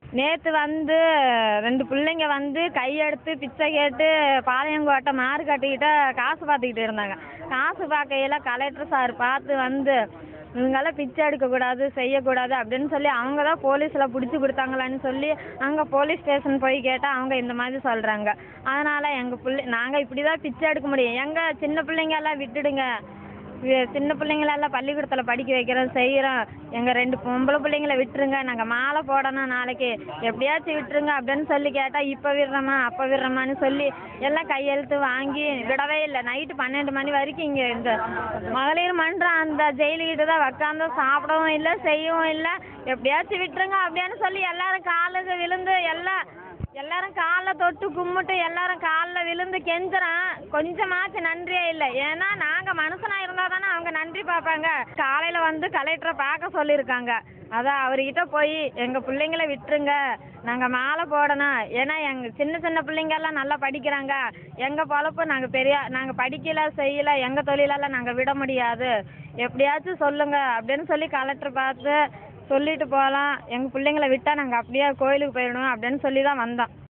நேற்று வந்து ரெண்டு பிள்ளைங்க வந்து கையெடுத்து பிச்சை கேட்டு பாளையங்கோட்டை மார்க்கெட்டுக்கிட்ட காசு பார்த்துக்கிட்டு இருந்தாங்க காசு பார்க்கையில கலெக்டர் சார் பார்த்து வந்து இவங்கெல்லாம் பிச்சை எடுக்கக்கூடாது செய்யக்கூடாது அப்படின்னு சொல்லி அவங்க தான் போலீஸில் பிடிச்சி கொடுத்தாங்களான்னு சொல்லி அங்கே போலீஸ் ஸ்டேஷன் போய் கேட்டால் அவங்க இந்த மாதிரி சொல்கிறாங்க அதனால் எங்கள் பிள்ளை நாங்கள் இப்படி தான் பிச்சை எடுக்க முடியும் எங்கள் சின்ன பிள்ளைங்க எல்லாம் விட்டுடுங்க வி- சின்ன பிள்ளைங்களெல்லாம் பள்ளிக்கூடத்தில் படிக்க வைக்கிறோம் செய்கிறோம் எங்கள் ரெண்டு பொம்பளை பிள்ளைங்கள விட்டுருங்க நாங்கள் மாலை போடணும் நாளைக்கு எப்படியாச்சும் விட்டுருங்க அப்படின்னு சொல்லி கேட்டால் இப்போ விடுறோமா அப்போ விடுறோமான்னு சொல்லி எல்லாம் கையெழுத்து வாங்கி விடவே இல்லை நைட்டு பன்னெண்டு மணி வரைக்கும் இங்கே இந்த மகளிர் மன்றம் அந்த ஜெயிலுக்கிட்ட தான் உக்காந்து சாப்பிடவும் இல்லை செய்யவும் இல்லை எப்படியாச்சும் விட்டுருங்க அப்படின்னு சொல்லி எல்லாரும் காலுக்கு விழுந்து எல்லாம் எல்லாரும் காலில் தொட்டு கும்பிட்டு எல்லாரும் காலில் விழுந்து கெஞ்சுறோம் கொஞ்சமாச்சும் நன்றியே இல்லை ஏன்னா நாங்கள் மனுஷனாக இருந்தால் தானே அவங்க நன்றி பார்ப்பாங்க காலையில் வந்து கலெக்டரை பார்க்க சொல்லியிருக்காங்க அதான் அவர்கிட்ட போய் எங்கள் பிள்ளைங்கள விட்டுருங்க நாங்கள் மாலை போடணும் ஏன்னா எங்கள் சின்ன சின்ன பிள்ளைங்கெல்லாம் நல்லா படிக்கிறாங்க எங்கள் பொழப்பு நாங்கள் பெரிய நாங்கள் படிக்கல செய்யல எங்கள் தொழிலெல்லாம் நாங்கள் விட முடியாது எப்படியாச்சும் சொல்லுங்கள் அப்படின்னு சொல்லி கலெக்டர் பார்த்து சொல்லிட்டு போகலாம் எங்கள் பிள்ளைங்கள விட்டால் நாங்கள் அப்படியே கோயிலுக்கு போயிடணும் அப்படின்னு சொல்லி தான் வந்தோம்